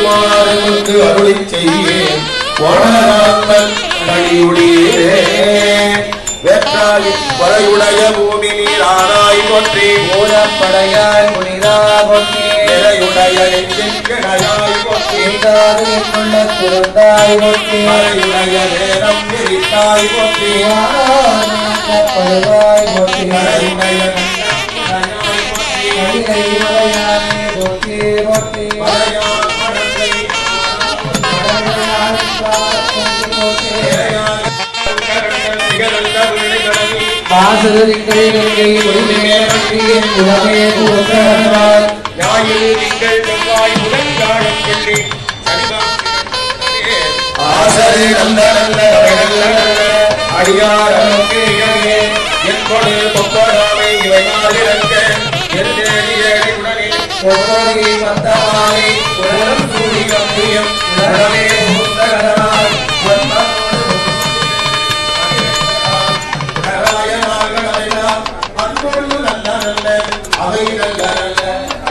வருமாறுக்கு அருளி செய்யேன் வானராந்தன் கழியுடியே வேற்றாய் வரையுடைய பூமி நீர் ஆராய் போற்றி மூலப்படையாய் புனிதா பொன்னே நிறையுடைய நெஞ்சின் கிணையாய் போற்றி எங்காது என்னுள்ள குழந்தாய் பொன்னே மறையுடைய நேரம் விரித்தாய் போற்றி பழுவாய் பொன்னே மறையுடைய நன்னாய் போற்றி மயிலை மலையானே பொன்னே பொன்னே மறையார் மனத்தை மலையானே பொன்னே கரங்கள் நிகழ்ந்த விளைகடவி வாசகரிக்கை கங்கை உரிமையே பற்றியின் உலகே புகழ்ந்தாய் ஞாயிறு திங்கள் செவ்வாய் புதன்காலம் வெள்ளி ஆசரி நல்ல நல்ல நல்ல நல்ல அடியார் அமர்ந்து இயங்கே என்பொழு கொப்படாமை இவை மாதிரங்க எந்தேடி ஏடி உடனே ஒவ்வொரு மந்தமாய் உடலும் கூடி கம்பியம் உடனே முந்தகனாய் அன்பொழு நல்ல நல்ல அவை நல்ல நல்ல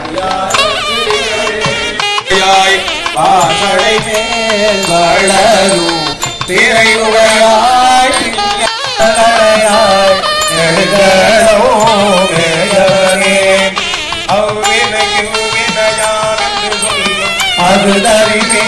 அடியார் வாசடை மேல் வளரும் திரை உடையாய் பிள்ளையாய் நெடுகளோ மேயவனே அவ்வினையும் வினையான் என்று சொல்லும் அது தருகே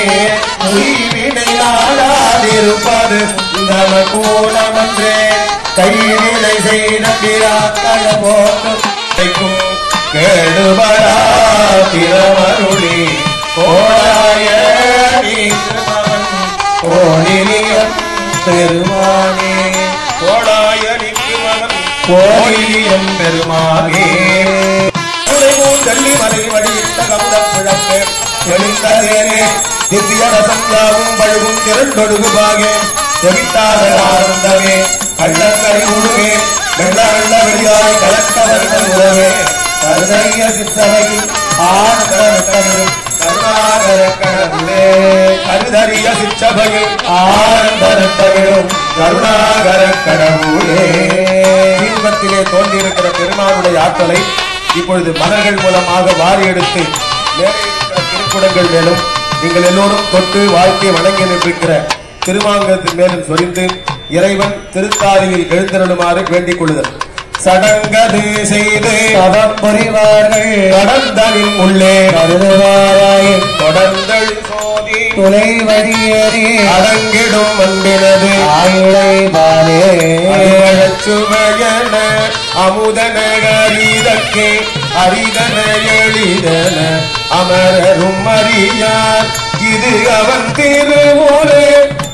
உயிரினையாடாதிருப்பது நம கூலமன்றே கையிலை செய்த பிராத்தன போக்கும் கைக்கும் கேடுபடா திறமருளி கோடாய நீக்குமவன் கோணிலியம் பெருமானே கோடாய நிற்குமவன் கோணிலியம் பெருமானே உடைமூன் தள்ளி மலை வழியிட்ட கமுதம் பிழப்பு எழுந்ததேனே திவ்ய ரசம் யாவும் பழுகும் திரண்டொடுகு பாகே செவித்தாத ஆனந்தமே கள்ளக்கரை முழுவே வெள்ள வெள்ள வெளியாய் கலக்க வருட உறவே கருணைய சித்தவையில் ஆனந்த வெட்டமிடும் கருணாகர கடவுளே கருதறிய சிற்றவையில் ஆனந்த வெட்டமிடும் கருணாகர கடவுளே தீபத்திலே தோன்றியிருக்கிற பெருமானுடைய ஆற்றலை இப்பொழுது மலர்கள் மூலமாக வாரி எடுத்து மேலே இருக்கிற திருக்குடங்கள் மேலும் நீங்கள் எல்லோரும் தொட்டு வாழ்க்கை வணங்கி நின்றிருக்கிற திருமாங்கத்தின் மேலும் சொரிந்து இறைவன் திருத்தாரியில் எழுந்தருளுமாறு வேண்டிக் கொள்ளுதல் சடங்கது செய்து பதம் புரிவார்கள் கடந்தனின் உள்ளே கருதுவாராயின் தொடர்ந்தள் சோதி துணை வழியேறி அடங்கிடும் அன்பினது ஆயுளை பாலே சுவையன அமுதன அரிதற்கே அரிதன எளிதன அமரரும் அறியார் இது அவன் திருமூலே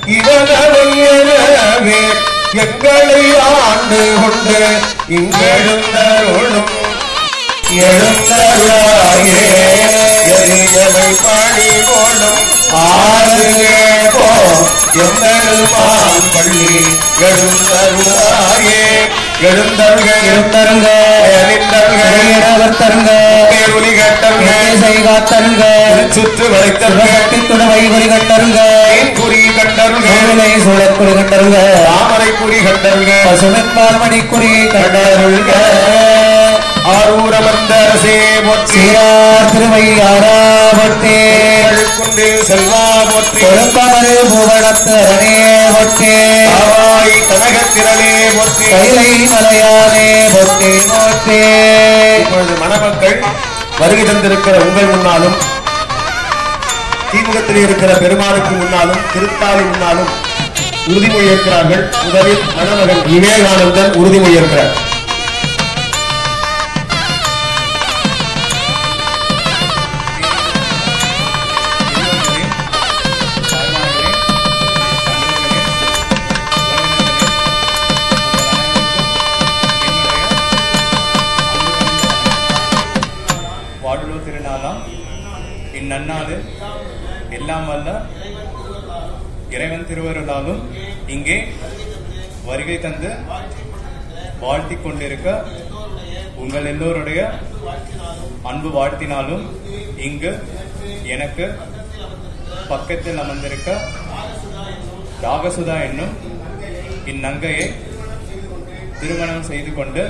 இவனவே எங்களை ஆண்டு கொண்டு இங்கெழுந்தருளும் எழுந்தருளாயே எரியமை பணி போலும் ஆறுகே போ எந்தருமான் பள்ளி எழுந்தருளாயே எழுந்தருக இருந்தருங்க எழுந்தருக இடையிடவர்த்தருங்க ஒலி கட்டருக செய்காத்தருங்க சுற்று வளைத்தருக துணவை குறி கட்டருங்க குறி கட்டருக மேலை சுழற்குறி கட்டருங்க தாமரை குறி கட்டருக பசுமென்பால் மணி குறி கட்டருங்க ஆரூரமர்ந்த அரசே போற்றி சீரார் திருவையாராவட்டே கொண்டு செல்வா போற்றி கொடுப்பமரு பூவனத்தரனே பொட்டே ஆவாய் கனகத்திரளே போற்றி கைலை மலையானே பொட்டே போட்டே இப்பொழுது மணமக்கள் வருகை தந்திருக்கிற உங்கள் முன்னாலும் தீமுகத்தில் இருக்கிற பெருமானுக்கு முன்னாலும் திருத்தாலி முன்னாலும் உறுதிமொழி ஏற்கிறார்கள் முதலில் மணமகன் விவேகானந்தன் உறுதிமொழி ஏற்கிறார் வாடுலோ திருநாளாம் இந்நன்னாடு எல்லாம் வல்ல இறைவன் திருவருளாலும் இங்கே வருகை தந்து வாழ்த்திக் கொண்டிருக்க உங்கள் எல்லோருடைய அன்பு வாழ்த்தினாலும் இங்கு எனக்கு பக்கத்தில் அமர்ந்திருக்க ராகசுதா என்னும் இந்நங்கையை திருமணம் செய்து கொண்டு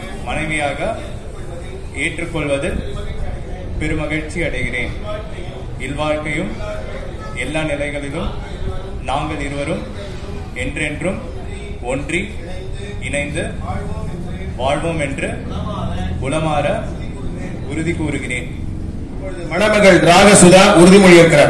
மனைவியாக ஏற்றுக்கொள்வதில் பெருமகிழ்ச்சி அடைகிறேன் இல்வாழ்க்கையும் எல்லா நிலைகளிலும் நாங்கள் இருவரும் என்றென்றும் ஒன்றி இணைந்து வாழ்வோம் என்று உளமாற உறுதி கூறுகிறேன் மணமகள் ராகசுதா உறுதிமொழி இருக்கிறார்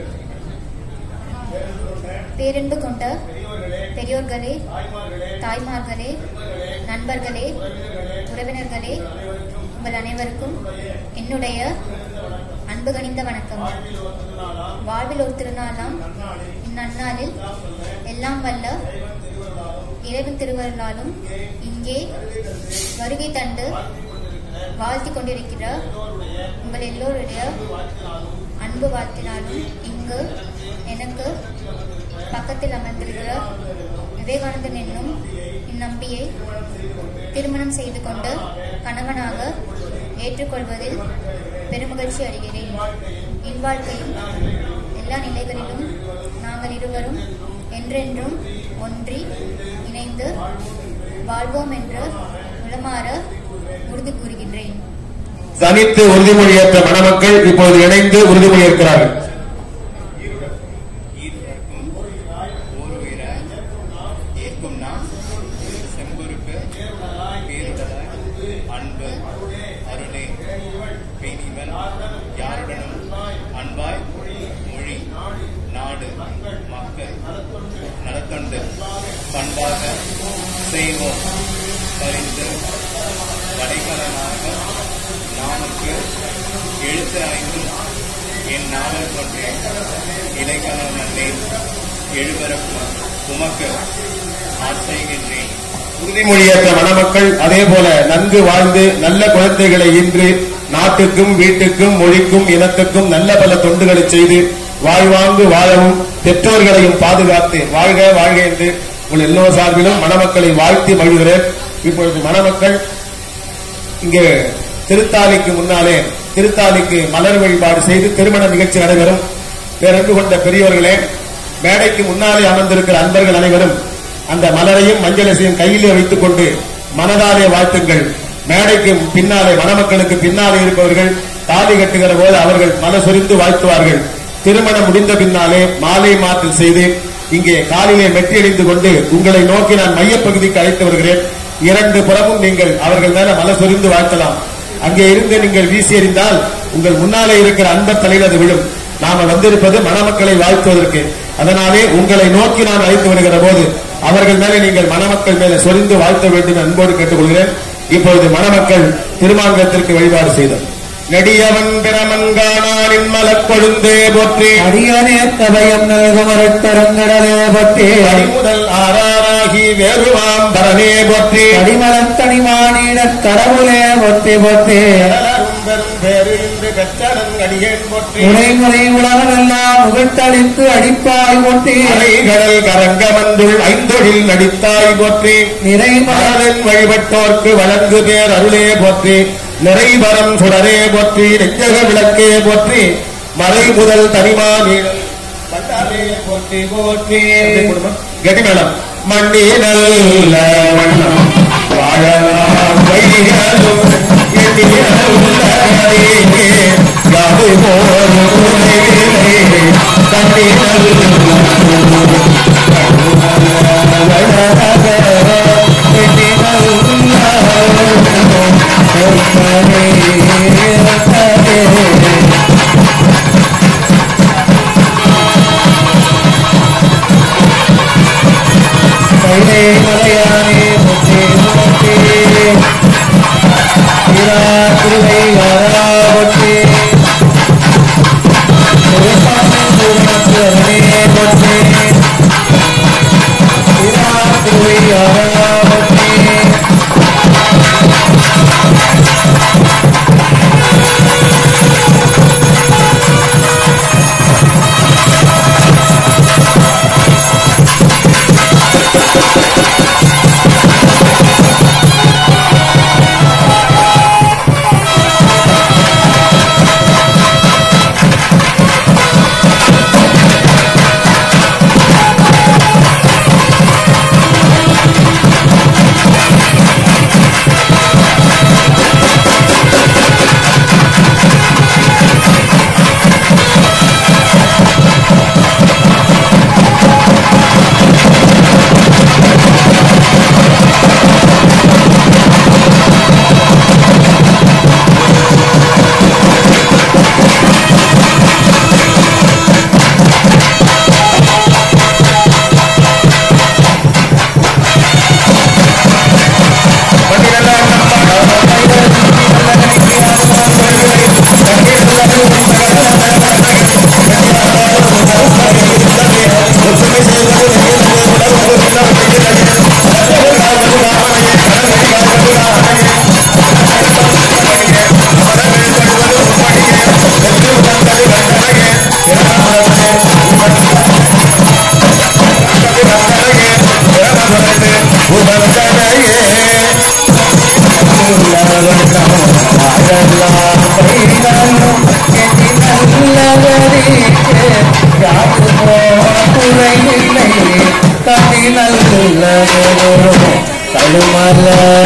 பேரன்பு கொண்ட பெரியோர்களே தாய்மார்களே நண்பர்களே உறவினர்களே உங்கள் அனைவருக்கும் என்னுடைய அன்பு கனிந்த வணக்கம் வாழ்வில் ஒரு திருநாளாம் இந்நன்னாளில் எல்லாம் வல்ல இறைவன் திருவருளாலும் இங்கே வருகை தந்து வாழ்த்தி கொண்டிருக்கிற உங்கள் எல்லோருடைய அன்பு வாழ்த்தினாலும் இங்கு எனக்கு பக்கத்தில் அமர்ந்திருக்கிற விவேகானந்தன் என்னும் இந்நம்பியை திருமணம் செய்து கொண்டு கணவனாக ஏற்றுக்கொள்வதில் பெருமகிழ்ச்சி அடைகிறேன் இல்வாழ்க்கையும் எல்லா நிலைகளிலும் நாங்கள் இருவரும் என்றென்றும் ஒன்றி இணைந்து வாழ்வோம் என்று உளமாற உறுதி கூறுகின்றேன் தனித்து உறுதிமொழியேற்ற மணமக்கள் இப்போது இணைந்து உறுதிமொழி இருக்கிறார்கள் ஈர்க்கும் ஓருயிர ஏற்கும் நான் செம்பொருப்பு பேருடலாய் அன்பு அருளே பெய்திவன் யாருடனும் அன்பாய் மொழி நாடு மக்கள் நலத்தொண்டு பண்பாக செய்வோம் பரிந்து வடைக்கலனாக நானுக்கு எழுத்து ஐந்தும் என் நாவல் கொண்டேன் இலைக்கணம் நல்லேன் எழுபரப்பு உமக்கு ஆசைகின்றேன் உறுதிமொழியேற்ற மணமக்கள் அதே போல நன்கு வாழ்ந்து நல்ல குழந்தைகளை ஈன்று நாட்டுக்கும் வீட்டுக்கும் மொழிக்கும் இனத்துக்கும் நல்ல பல தொண்டுகளை செய்து வாழ்வாங்கு வாழவும் பெற்றோர்களையும் பாதுகாத்து வாழ்க வாழ்க என்று உங்கள் எல்லோர் சார்பிலும் மணமக்களை வாழ்த்தி மகிழ்கிறேன் இப்பொழுது மணமக்கள் இங்கே திருத்தாலிக்கு முன்னாலே திருத்தாலிக்கு மலர் வழிபாடு செய்து திருமண நிகழ்ச்சி நடைபெறும் பேரன்பு கொண்ட பெரியோர்களே மேடைக்கு முன்னாலே அமர்ந்திருக்கிற அன்பர்கள் அனைவரும் அந்த மலரையும் மஞ்சளசையும் கையிலே வைத்துக் கொண்டு மனதாலே வாழ்த்துங்கள் மேடைக்கு பின்னாலே மணமக்களுக்கு பின்னாலே இருப்பவர்கள் தாலி கட்டுகிற போது அவர்கள் மன சொரிந்து வாழ்த்துவார்கள் திருமணம் முடிந்த பின்னாலே மாலை மாற்றல் செய்து இங்கே காலிலே மெட்டியடிந்து கொண்டு உங்களை நோக்கி நான் மையப்பகுதிக்கு அழைத்து வருகிறேன் இரண்டு புறமும் நீங்கள் அவர்கள் மேல மன சொரிந்து வாழ்த்தலாம் அங்கே இருந்து நீங்கள் வீசி எறிந்தால் உங்கள் முன்னாலே இருக்கிற அன்பர் தலையில் அது விழும் நாம வந்திருப்பது மணமக்களை வாழ்த்துவதற்கு அதனாலே உங்களை நோக்கி நான் அழைத்து வருகிற போது அவர்கள் மேலே நீங்கள் மணமக்கள் மேலே சொரிந்து வாழ்த்த வேண்டும் என அன்போடு கேட்டுக்கொள்கிறேன் இப்பொழுது மணமக்கள் திருமாங்கத்திற்கு வழிபாடு செய்தோம் நெடியவன் பிரமன்கானானின் மலக்கொழுந்தே போற்றி அடியனே கபயம் நல்குமரத்தரங்கடலே பற்றி அடிமுதல் ஆறாராகி வேறுவாம் பரனே போற்றி அடிமலத்தனிமானிட கடவுளே பொத்தி பொத்தி கடலரும் பெரும் பேரு இன்று கச்சடன் அடியேன் போற்றி உரைமுறை உலகமெல்லாம் முகத்தளித்து அடிப்பாய் பொத்தி அலைகடல் கரங்க வந்துள் ஐந்தொழில் நடித்தாய் போற்றி நிறைமல மரதன் வழிபட்டோர்க்கு வழங்கு பேர் அருளே போற்றி நிறைவரம் சுடரே போற்றி நெஞ்சக விளக்கே போற்றி மறை முதல் தனிமா நீழல் வண்டாரே போற்றி போற்றி கெட்டிமேளம் மண்ணினல்ல வண்ணம் வாழலாம் வைகளும் எண்ணினல்ல யாது போரும் உலகிலே மலையானே முத்தே முத்தே திருவை வாராவத்தே திருப்பாணி பூரணே பொத்தே திருவை வாராவத்தே மணமக்கள் நல்லதோறும் கழுமல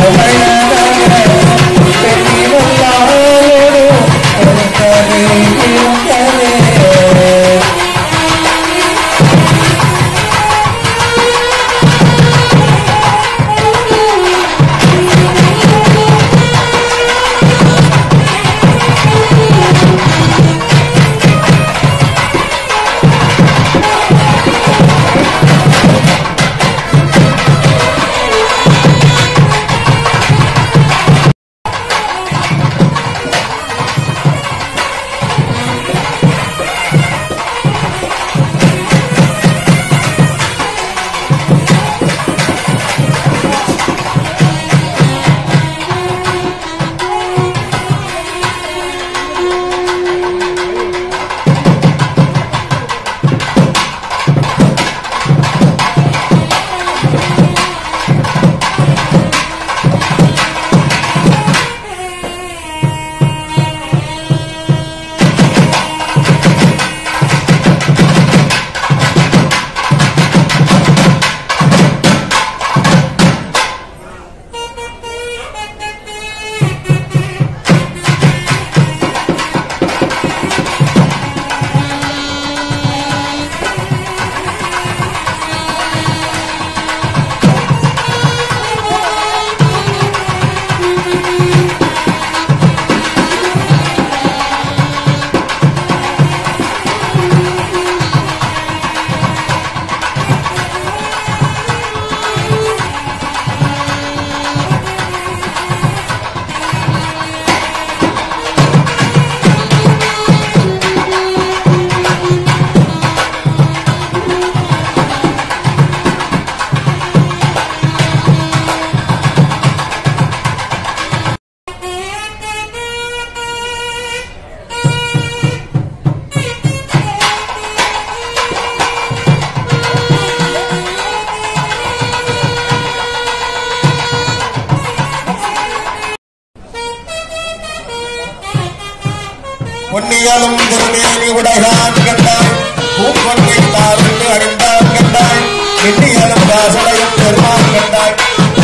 பொன்னியலும் திருமேனி உடைகான் கண்டாய் பூப்பொன்னை தாருந்து அணிந்தான் கண்டாய் மின்னியலும் வாசனையும் பெருமான் கண்டாய்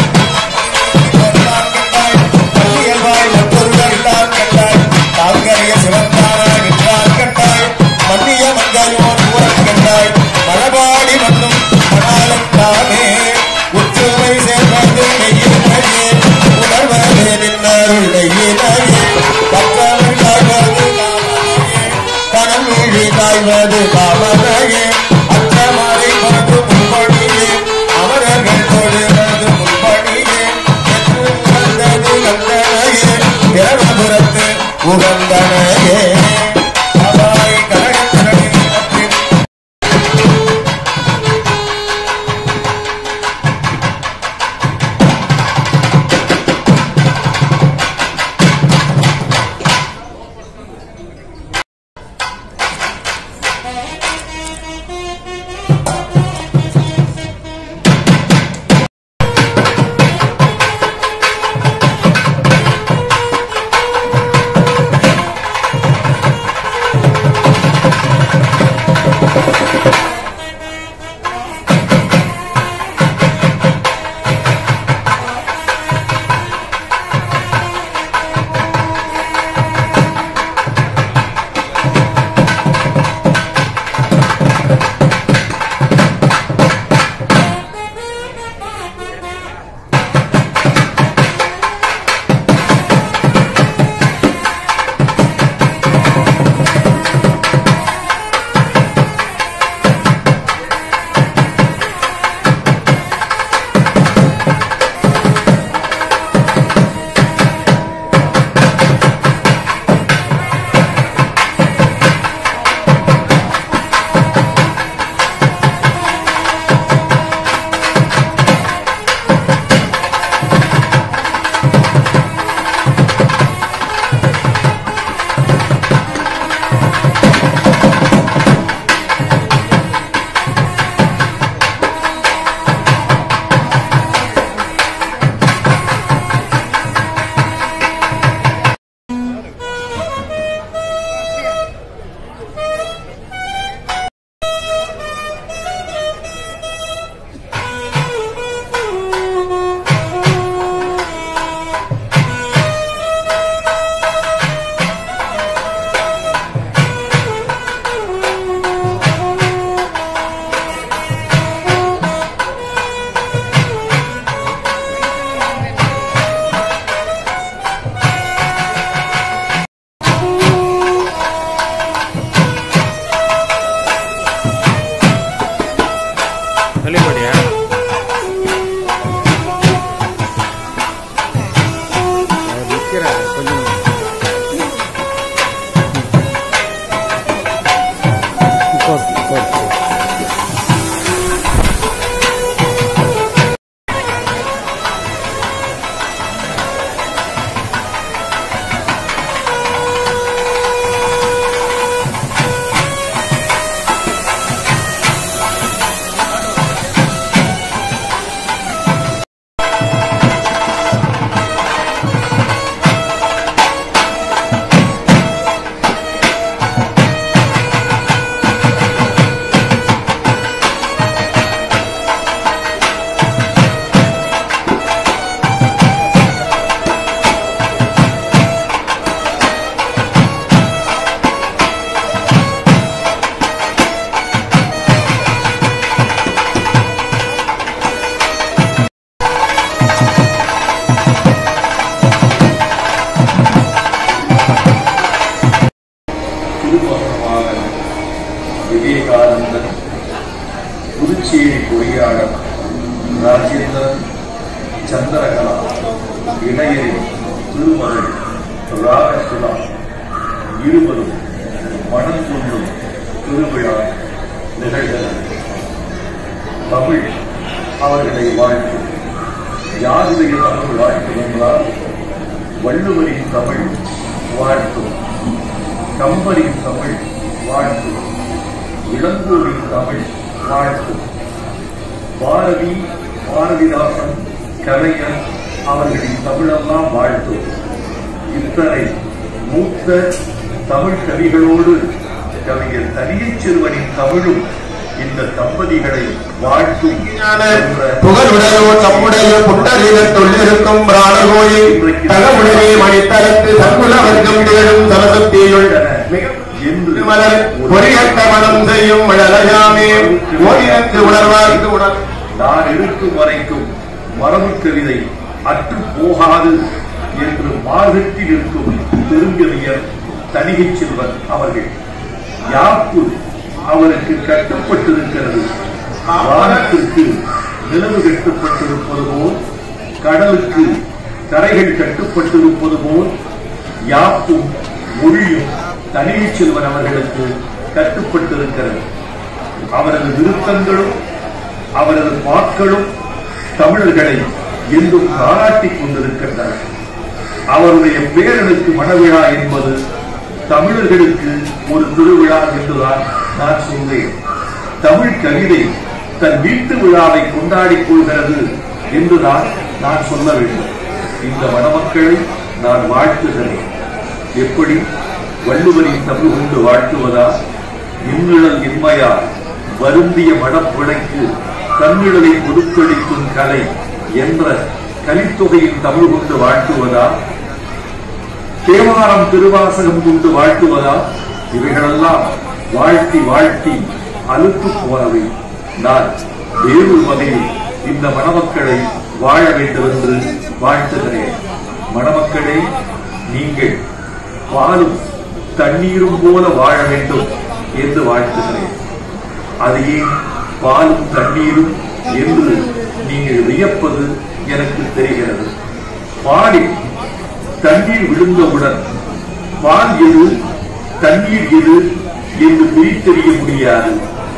பெருமான் கண்டாய் பள்ளியல்வாய் மற்றொரு அறிந்தான் கண்டாய் தாங்கரிய சிவந்தான நின்றான் கண்டாய் மன்னிய மங்கையோர் ஊரன் கண்டாய் மழபாடி மண்ணும் மணாலும் தானே உற்றுமை சேர்வது மெய்யினையே உணர்வது நின்னருள் நெய்யினையே பற்றவள் காய்வது காமனையே கணம் வீழி காய்வது காமனையே அச்சமறை மறு முன்பணியே அமரர்கள் தொழுவது முன்பணியே என்று வந்தது கந்தனையே பிரமபுரத்து உகந்தனையே அவாய் கனகத்திரளி பற்றி ராஜேந்திரன் சந்திரகலா இடையரி திருமகள் ராகசுதா இருவரும் மனம் கொள்ளும் திருவிழா நிகழ்கிறது தமிழ் அவர்களை வாழ்த்து யாருடைய தமிழ் வாழ்த்து என்றால் வள்ளுவரின் தமிழ் வாழ்த்தும் கம்பரின் தமிழ் வாழ்த்தும் இளங்கோரின் தமிழ் வாழ்த்தும் பாரதி பாரதிதாசன் கலைஞர் அவர்களின் தமிழெல்லாம் வாழ்த்தும் இத்தனை மூத்த தமிழ் கவிகளோடு கவிஞர் தனியச் சிறுவனின் தமிழும் இந்த தம்பதிகளை வாழ்த்தும் என்ற புகழுடையோ தம்முடைய புண்டரீகத்துள் இருக்கும் பிராணகோயில் தகமுடனே மணித்தலத்து சங்குல வர்க்கம் திகழும் சரசக்தியுள் என்று மலர் பொறியட்ட மனம் செய்யும் மழலையாமே ஓரினத்து உணர்வார்க்கு உணர் நான் இருக்கும் வரைக்கும் மரபு கவிதை அற்று போகாது என்று மார்கட்டி நிற்கும் பெருங்கவியர் தணிகை செல்வன் அவர்கள் யாப்பு அவருக்கு கட்டுப்பட்டிருக்கிறது வானத்திற்கு நிலவு கட்டுப்பட்டிருப்பது போல் கடலுக்கு கரைகள் கட்டுப்பட்டிருப்பது போல் யாப்பும் மொழியும் தணிகை செல்வன் அவர்களுக்கு கட்டுப்பட்டிருக்கிறது அவரது விருப்பங்களும் அவரது வாக்களும் தமிழர்களை என்றும் பாராட்டிக் கொண்டிருக்கின்றன அவருடைய பேரனுக்கு மணவிழா என்பது தமிழர்களுக்கு ஒரு திருவிழா என்றுதான் நான் சொல்வேன் தமிழ் கவிதை தன் வீட்டு விழாவை கொண்டாடிக் கொள்கிறது என்றுதான் நான் சொல்ல வேண்டும் இந்த மணமக்களை நான் வாழ்த்துகிறேன் எப்படி வள்ளுவரின் தமிழ் கொண்டு வாழ்த்துவதா இன்னிழல் இன்மையால் வருந்திய மடப்பிழைக்கு தன்னிழலை கொடுத்தளிக்கும் கலை என்ற கலித்தொகையின் தமிழ் கொண்டு வாழ்த்துவதா தேவாரம் திருவாசகம் கொண்டு வாழ்த்துவதா இவைகளெல்லாம் வாழ்த்தி வாழ்த்தி அழுத்து போனவை நான் வேறு வகையில் இந்த மணமக்களை வாழ வேண்டும் என்று வாழ்த்துகிறேன் மணமக்களே நீங்கள் பாலும் தண்ணீரும் போல வாழ வேண்டும் என்று வாழ்த்துகிறேன் அது ஏன் பாலும் தண்ணீரும் என்று நீங்கள் வியப்பது எனக்கு தெரிகிறது பாலில் தண்ணீர் விழுந்தவுடன் பால் எது தண்ணீர் எது என்று பிரித்தறிய முடியாது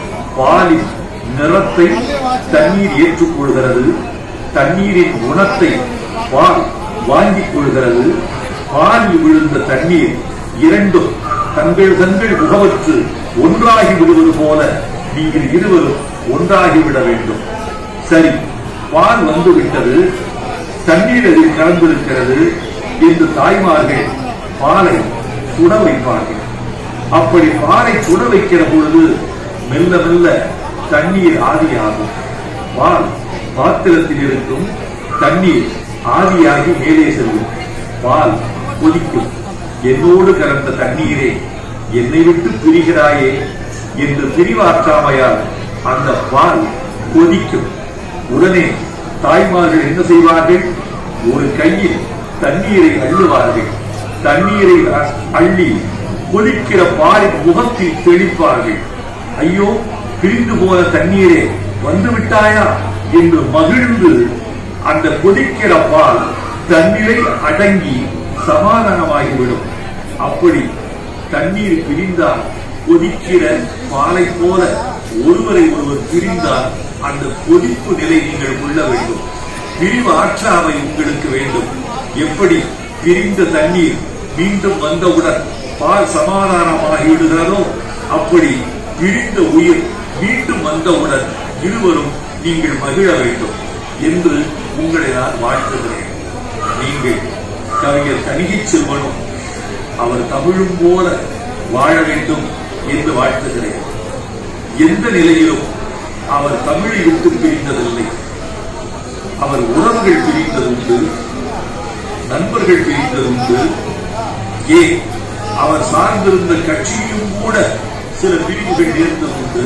பாலின் நிறத்தை தண்ணீர் ஏற்றுக்கொள்கிறது தண்ணீரின் குணத்தை பால் வாங்கிக் கொள்கிறது பாலில் விழுந்த தண்ணீர் இரண்டும் தங்கள் தங்கள் முகவற்று ஒன்றாகி விடுவது போல நீங்கள் இருவரும் ஒன்றாகிவிட வேண்டும் சரி பால் வந்து விட்டது தண்ணீர் அதில் கலந்திருக்கிறது என்று தாய்மார்கள் பாலை சுட வைப்பார்கள் அப்படி பாலை சுட வைக்கிற பொழுது மெல்ல மெல்ல தண்ணீர் ஆவியாகும் பால் பாத்திரத்தில் இருக்கும் தண்ணீர் ஆவியாகி மேலே செல்லும் பால் கொதிக்கும் என்னோடு கலந்த தண்ணீரே என்னை விட்டு பிரிகிறாயே என்று பிரிவாற்றாமையால் அந்த பால் கொதிக்கும் உடனே தாய்மார்கள் என்ன செய்வார்கள் ஒரு கையில் தண்ணீரை அள்ளுவார்கள் தண்ணீரை அ- அள்ளி கொதிக்கிற பாலின் முகத்தில் தெளிப்பார்கள் ஐயோ பிரிந்து போன தண்ணீரே வந்து விட்டாயா என்று மகிழ்ந்து அந்த கொதிக்கிற பால் தண்ணீரை அடங்கி சமாதானமாகிவிடும் அப்படி தண்ணீர் பிரிந்தால் கொதிக்கிற பாலை போல ஒருவரை ஒருவர் பிரிந்தால் அந்த கொதிப்பு நிலை நீங்கள் கொள்ள வேண்டும் பிரிவு ஆற்றாமை உங்களுக்கு வேண்டும் எப்படி பிரிந்த தண்ணீர் மீண்டும் வந்தவுடன் பால் சமாதானமாகிவிடுகிறதோ அப்படி பிரிந்த உயிர் மீண்டும் வந்தவுடன் இருவரும் நீங்கள் மகிழ வேண்டும் என்று உங்களை நான் வாழ்த்துகிறேன் நீங்கள் கவிஞர் தனிகை செல்வனும் அவர் தமிழும் போல வாழ வேண்டும் என்று வாழ்த்துகிறேன் எந்த நிலையிலும் அவர் தமிழை விட்டு பிரிந்ததில்லை அவர் உறவுகள் பிரிந்ததுண்டு நண்பர்கள் பிரிந்ததுண்டு ஏன் அவர் சார்ந்திருந்த கட்சியும் கூட சில பிரிவுகள் நேர்ந்ததுண்டு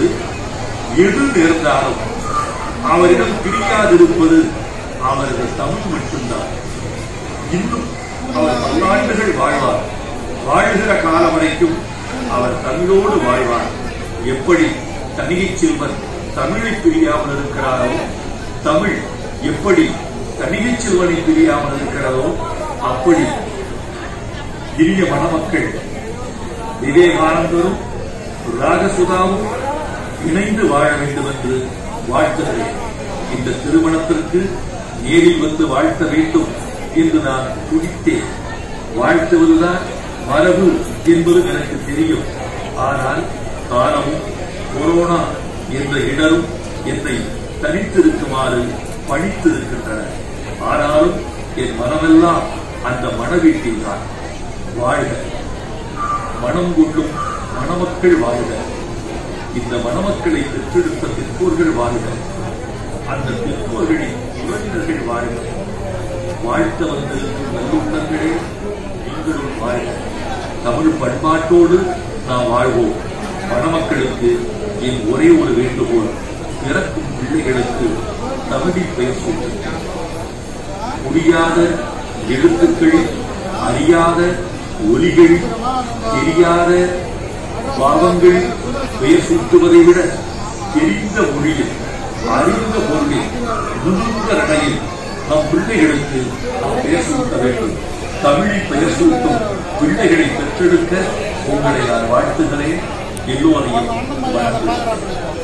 எது நேர்ந்தாலும் அவரிடம் பிரியாதிருப்பது அவரது தமிழ் மட்டும்தான் இன்னும் அவர் பல்லாண்டுகள் வாழ்வார் வாழ்கிற காலம் வரைக்கும் அவர் தமிழோடு வாழ்வார் எப்படி தனிகை செல்வன் தமிழை பிரியாமல் இருக்கிறாரோ தமிழ் எப்படி தனியை செல்வனை பிரியாமல் இருக்கிறதோ அப்படி இனிய மணமக்கள் விவேகானந்தரும் ராகசுதாவும் இணைந்து வாழ வேண்டும் என்று வாழ்த்துகிறேன் இந்த திருமணத்திற்கு நேரில் வந்து வாழ்த்த வேண்டும் என்று நான் துடித்தேன் வாழ்த்துவதுதான் மரபு என்பது எனக்கு தெரியும் ஆனால் காலமும் கொரோனா என்ற இடரும் என்னை தனித்திருக்குமாறு பணித்திருக்கின்றன ஆனாலும் என் மனமெல்லாம் அந்த மணவீட்டில் தான் வாழ்க மனம் கொள்ளும் மணமக்கள் வாழ்க இந்த மணமக்களை பெற்றெடுத்த பெற்றோர்கள் வாழ்க அந்த பெற்றோர்களின் உறவினர்கள் வாழ்க வாழ்த்த வந்திருக்கும் நல்லுள்ளங்களே நீங்களும் வாழ்க தமிழ் பண்பாட்டோடு நாம் வாழ்வோம் மணமக்களுக்கு என் ஒரே ஒரு வேண்டுகோள் பிறக்கும் பிள்ளைகளுக்கு தமிழில் பெயர் சூட்டுங்கள் முடியாத எழுத்துக்கள் அறியாத ஒலிகள் தெரியாத பாவங்கள் பெயர் சூட்டுவதை விட தெரிந்த மொழியில் அறிந்த பொருளில் நுணுங்க நடையில் நம் பிள்ளைகளுக்கு நாம் பெயர் சூட்ட வேண்டும் தமிழில் பெயர் சூட்டும் பிள்ளைகளை பெற்றெடுக்க உங்களை நான் வாழ்த்துகிறேன் எல்லோரையும் வாழ்த்துகிறேன்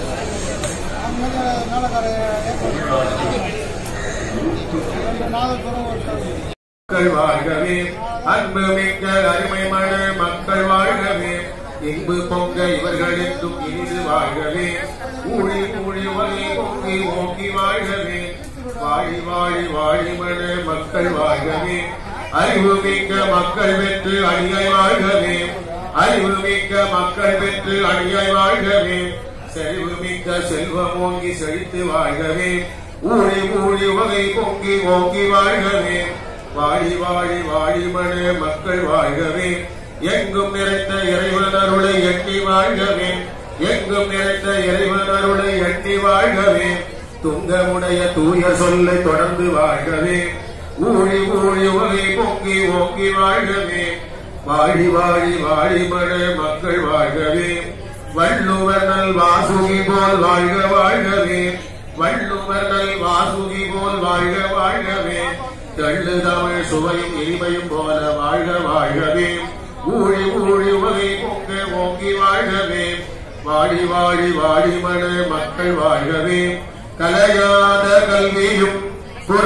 மக்கள் வாழ்கவே அன்பு மிக்க அருமை மன மக்கள் வாழ்கவே இன்பு பொங்க இவர்களுக்கும் இனிது வாழ்கவே ஊழி ஊழி ஒலி பொங்கி ஓங்கி வாழ்கவே வாழி வாழி வாழி மன மக்கள் வாழ்கவே அறிவு மிக்க மக்கள் வென்று அணியாய் வாழ்கவே அறிவு மிக்க மக்கள் வென்று அணியாய் வாழ்கவே செறிவு மிக்க செல்வம் ஓங்கி செழித்து வாழ்கவே ஊழி ஊழி வகை பொங்கி ஓங்கி வாழ்கவே வாழி வாழி வாழி மன மக்கள் வாழ்கவே எங்கும் நிறைந்த இறைவன் அருளை எண்ணி வாழ்கவே எங்கும் நிறைந்த இறைவன் அருளை எண்ணி வாழ்கவே துங்கமுடைய தூய சொல்லை தொடர்ந்து வாழ்கவே ஊழி ஊழி வகை பொங்கி ஓங்கி வாழ்கவே வாழி வாழி வாழி மன மக்கள் வாழ்கவே வள்ளுவர் நல் வாசுகி போல் வாழ்க வாழ்கவே வள்ளுவர் நல் வாசுகி போல் வாழ்க வாழ்கவே தெள்ளு தமிழ் சுவையும் இனிமையும் போல வாழ்க வாழ்கவே ஊழி ஊழி வகை பொங்க ஓங்கி வாழ்கவே வாழி வாழி வாழி மன மக்கள் வாழ்கவே கலையாத கல்வியும் புற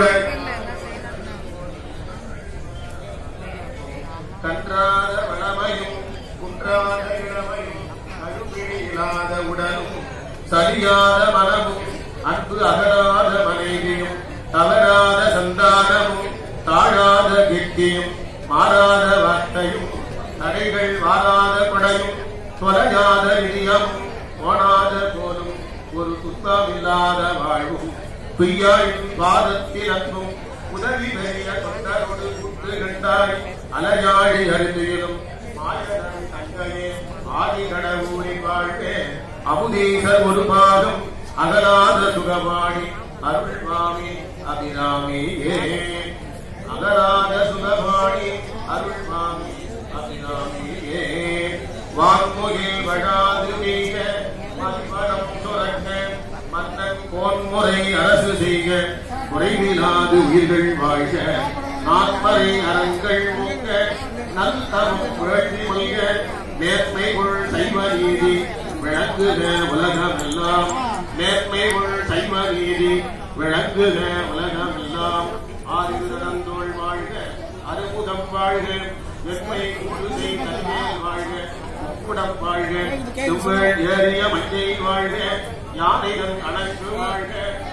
கன்றாத வளமையும் குன்றாத இளமையும் கருப்பிடி இல்லாத உடலும் சரியாத மனமும் அன்பு அகராத மனைவியும் தவறாத சந்தானமும் தாழாத கெட்டியும் மாறாத வார்த்தையும் தடைகள் வாராத கொடையும் தொலையாத விடியம் ஓடாத போலும் ஒரு துன்பமில்லாத வாழ்வும் துய்யாயின் பாதத்தில் அன்பும் உதவி பெரிய தொண்டரோடு குற்று கண்டாய் அலையாழி அருந்திலும் மாயதன் தங்கையே ஆதி கடவுரின் வாழ்வே அமுதீசர் ஒரு பாதம் அகலாத சுகமாடி அருள்வாமி அபிராமியே அகலாத சுகமாடி அருள்வாமி அபிராமியே வான்முகில் வழாது வீக மண்மனம் சுரக்க மன்னன் கோன்முறை அரசு செய்க குறைவிலாது உயிர்கள் வாழ்க நான்மறை அறங்கள் மூங்க நல்தரும் வேள்வி மல்க நேர்மை கொள் சைவ நீதி விளங்குக உலகம் எல்லாம் நேர்மை கொள் சைவ நீதி விளங்குக உலகம் எல்லாம் ஆதிவிரந்தோள் வாழ்க அறுமுகம் வாழ்க வெண்மை கூடு செய் தன்மேல் வாழ்க உப்புடம் வாழ்க செவ்வேள் ஏறிய மஞ்சை வாழ்க யானைகள் கணக்கு வாழ்க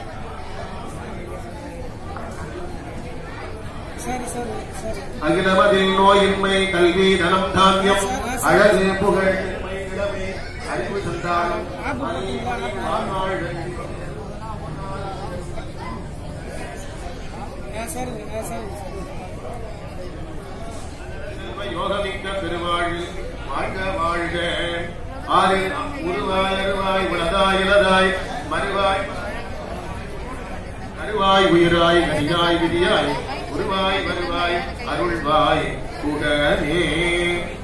அகிலமதில் நோயின்மை கல்வி தனம் தானியம் அழகு புகழ் பெருமை, இளமை, அறிவு சந்தானம் அறிவு, வாழ்நாள் செல்வ யோகமிக்க பெருவாழ் வாழ்க வாழ்க ஆறில் உருவாய் அருவாய் உளதாய் இலதாய் மறுவாய் கருவாய் உயிராய் கனியாய் விதியாய் உருவாய் வருவாய் அருள்வாய் குடனே